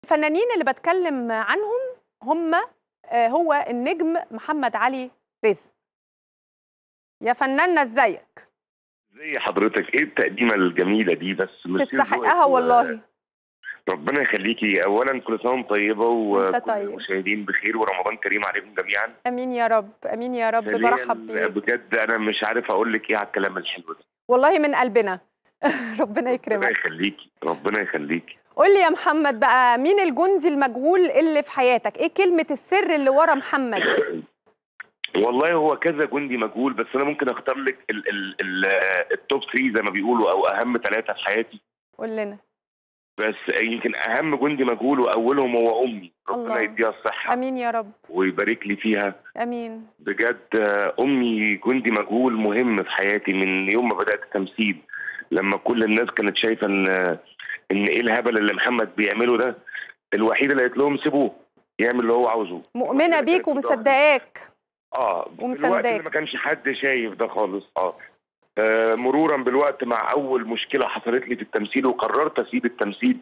الفنانين اللي بتكلم عنهم هم آه، هو النجم محمد علي رزق يا فناننا ازيك زي حضرتك ايه التقديمه الجميله دي بس ميرسي تستحقها لذوقك و- والله ربنا يخليكي اولا كل سنه وانت طيبه وأنت وكل طيب. المشاهدين بخير ورمضان كريم عليكم جميعا امين يا رب امين يا رب ثانياً، برحب بيك بجد انا مش عارف اقول لك ايه على الكلام الحلو ده والله من قلبنا ربنا ربنا يكرمك يخليكي ربنا يخليكي قول لي يا محمد بقى مين الجندي المجهول اللي في حياتك ايه كلمة السر اللي ورا محمد والله هو كذا جندي مجهول بس انا ممكن اختار لك ال ال ال التوب 3 زي ما بيقولوا او اهم ثلاثه في حياتي قول لنا بس يمكن اهم جندي مجهول واولهم هو امي الله. ربنا يديها الصحه امين يا رب ويبارك لي فيها امين بجد آه، امي جندي مجهول مهم في حياتي من يوم ما بدات التمثيل لما كل الناس كانت شايفه ان ان ايه الهبل اللي محمد بيعمله ده الوحيده اللي قالت لهم سيبوه يعمل اللي هو عاوزه مؤمنة كانت بيك في ظهري. ومصدقاك اه في الوقت ومسانداك. اللي ما كانش حد شايف ده خالص اه آه، مرورا بالوقت مع اول مشكله حصلت لي في التمثيل وقررت اسيب التمثيل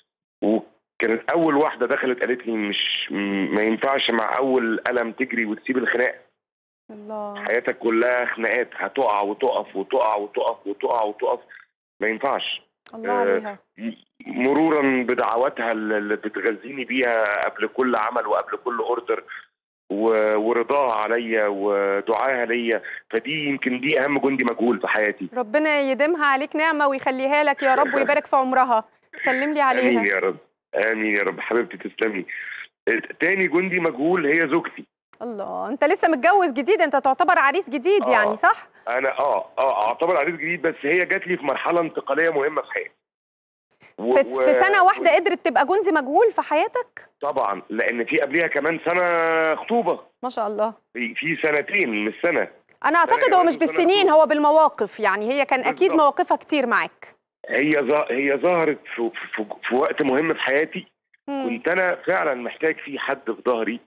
وكانت اول واحده دخلت قالت لي مش م- ما ينفعش مع اول قلم تجري وتسيب الخناق الله حياتك كلها خناقات هتقع وتقف وتقع وتقف وتقع وتقف ما ينفعش الله آه، عليها م- مرورا بدعواتها اللي بتغذيني بيها قبل كل عمل وقبل كل اوردر و- ورضاها عليا ودعاها ليا فدي يمكن دي اهم جندي مجهول في حياتي ربنا يديمها عليك نعمة ويخليها لك يا رب ويبارك في عمرها سلم لي امين عليها يا رب امين يا رب حبيبتي تسلمي تاني جندي مجهول هي زوجتي الله انت لسه متجوز جديد انت تعتبر عريس جديد آه. يعني صح انا اه اه اعتبر عريس جديد بس هي جات لي في مرحله انتقاليه مهمه في حياتي و- في, و- في سنة واحدة قدرت تبقى جندي مجهول في حياتك طبعا لان في قبليها كمان سنه خطوبه ما شاء الله في في سنتين مش سنه انا اعتقد هو كمان مش سنة بالسنين خطوبة. هو بالمواقف يعني هي كان اكيد بالظبط. مواقفها كتير معاك هي ظ- هي ظهرت في, في, في وقت مهم في حياتي مم. كنت انا فعلا محتاج فيه حد في ظهري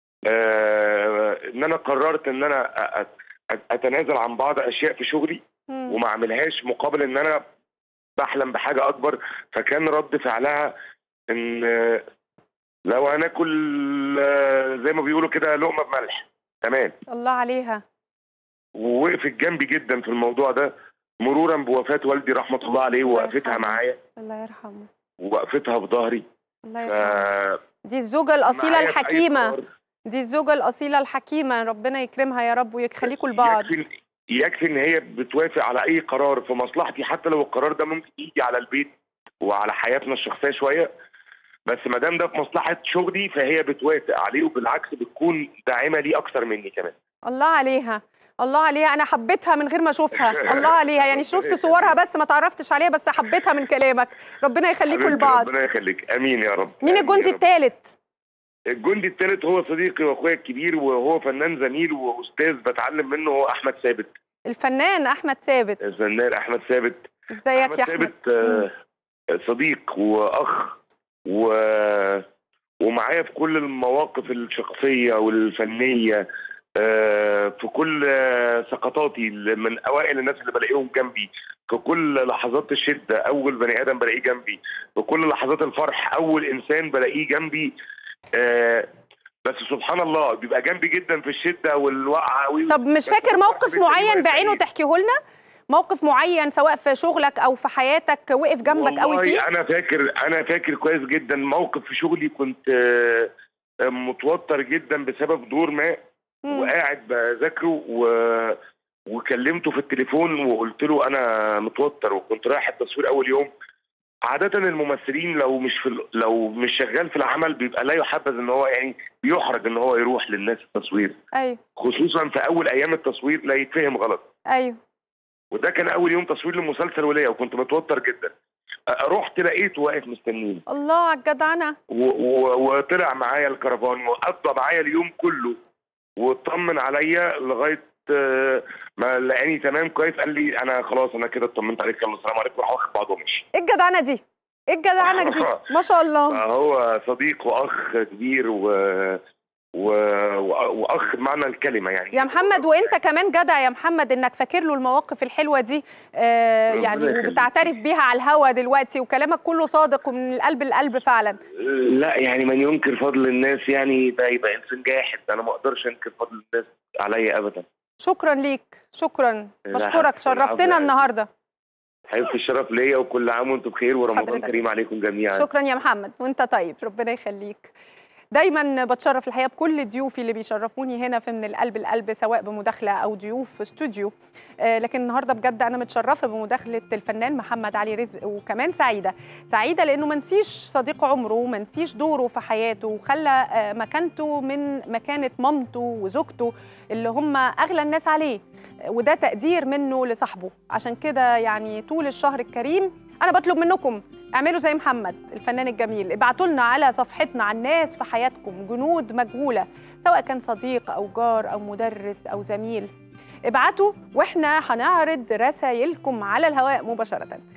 آه ان انا قررت ان انا أ- أ- أ- اتنازل عن بعض اشياء في شغلي مم. وما اعملهاش مقابل ان انا بحلم بحاجه اكبر فكان رد فعلها ان آه، لو هناكل آه، زي ما بيقولوا كده لقمه بملح تمام الله عليها ووقفت جنبي جدا في الموضوع ده مرورا بوفاه والدي رحمه الله عليه الله ووقفتها يرحمه. معايا الله يرحمه ووقفتها في ظهري الله ف يرحمه دي الزوجة الأصيلة معايا في أي الحكيمة قرار. دي الزوجة الأصيلة الحكيمة ربنا يكرمها يا رب ويخليكوا لبعض يكفي يكفي ان هي بتوافق على اي قرار في مصلحتي حتى لو القرار ده ممكن يجي على البيت وعلى حياتنا الشخصيه شويه بس ما دام ده في مصلحه شغلي فهي بتوافق عليه وبالعكس بتكون داعمه ليه اكتر مني كمان الله عليها الله عليها أنا حبيتها من غير ما أشوفها الله عليها يعني شفت صورها بس ما تعرفتش عليها بس حبيتها من كلامك ربنا يخليكوا حبيبتي لبعض ربنا يخليك امين يا رب مين آمين يا الجندي رب. الثالث الجندي الثالث هو صديقي واخويا الكبير وهو فنان زميل واستاذ بتعلم منه هو احمد ثابت الفنان أحمد ثابت الفنان احمد ثابت ازيك احمد يا أحمد ثابت آه، صديق واخ و ومعايا في كل المواقف الشخصيه والفنيه آه، في كل آه، سقطاتي اللي من اوائل الناس اللي بلاقيهم جنبي في كل لحظات الشده اول بني ادم بلاقيه جنبي في كل لحظات الفرح اول انسان بلاقيه جنبي آه، بس سبحان الله بيبقى جنبي جدا في الشده والوقعه و- طب مش بس فاكر الفرح موقف بتلاقيه معين واقف بعينه جنبي. تحكيه لنا موقف معين سواء في شغلك او في حياتك وقف جنبك قوي والله فيه انا فاكر انا فاكر كويس جدا موقف في شغلي كنت آه، آه، متوتر جدا بسبب دور ما مم. وقاعد بذاكره و... وكلمته في التليفون وقلت له انا متوتر وكنت رايح التصوير اول يوم عادة الممثلين لو مش في ال- لو مش شغال في العمل بيبقى لا يحبذ ان هو يعني بيحرج ان هو يروح للناس التصوير ايوه خصوصا في اول ايام التصوير لا يتفهم غلط ايوه وده كان اول يوم تصوير للمسلسل وليا وكنت متوتر جدا أ- رحت لقيته واقف مستنيني الله على الجدعنه و- و- وطلع معايا الكرفان وقضى معايا اليوم كله واطمن عليا لغايه آه، ما لقاني تمام كويس قال لي انا خلاص انا كده اطمنت عليك يلا السلام عليكم راح واخد بعضه ومشي ايه الجدعنه دي ايه الجدعنه دي ما شاء الله فهو صديق واخ كبير و و... و- واخ بمعنى الكلمه يعني يا محمد وانت كمان جدع يا محمد انك فاكر له المواقف الحلوه دي آه ربنا يعني يخليك. وبتعترف بيها على الهوا دلوقتي وكلامك كله صادق ومن القلب للقلب فعلا لا يعني من ينكر فضل الناس يعني ده يبقى انسان جاحد انا ما اقدرش انكر فضل الناس عليا ابدا شكرا ليك شكرا لا، بشكرك العفو، العفو شرفتنا يعني. النهارده حبيبتي الشرف ليا وكل عام وانتم بخير ورمضان حضرتك. كريم عليكم جميعا شكرا يا محمد وانت طيب ربنا يخليك دايما بتشرف الحقيقه بكل ضيوفي اللي بيشرفوني هنا في من القلب القلب سواء بمداخله او ضيوف في استوديو آه، لكن النهارده بجد انا متشرفه بمداخله الفنان محمد علي رزق وكمان سعيده سعيده لانه ما نسيش صديق عمره وما نسيش دوره في حياته وخلى آه، مكانته من مكانه مامته وزوجته اللي هم اغلى الناس عليه وده تقدير منه لصاحبه عشان كده يعني طول الشهر الكريم انا بطلب منكم اعملوا زي محمد الفنان الجميل ابعتوا لنا على صفحتنا عن الناس في حياتكم جنود مجهوله سواء كان صديق او جار او مدرس او زميل ابعتوا واحنا هنعرض رسايلكم على الهواء مباشره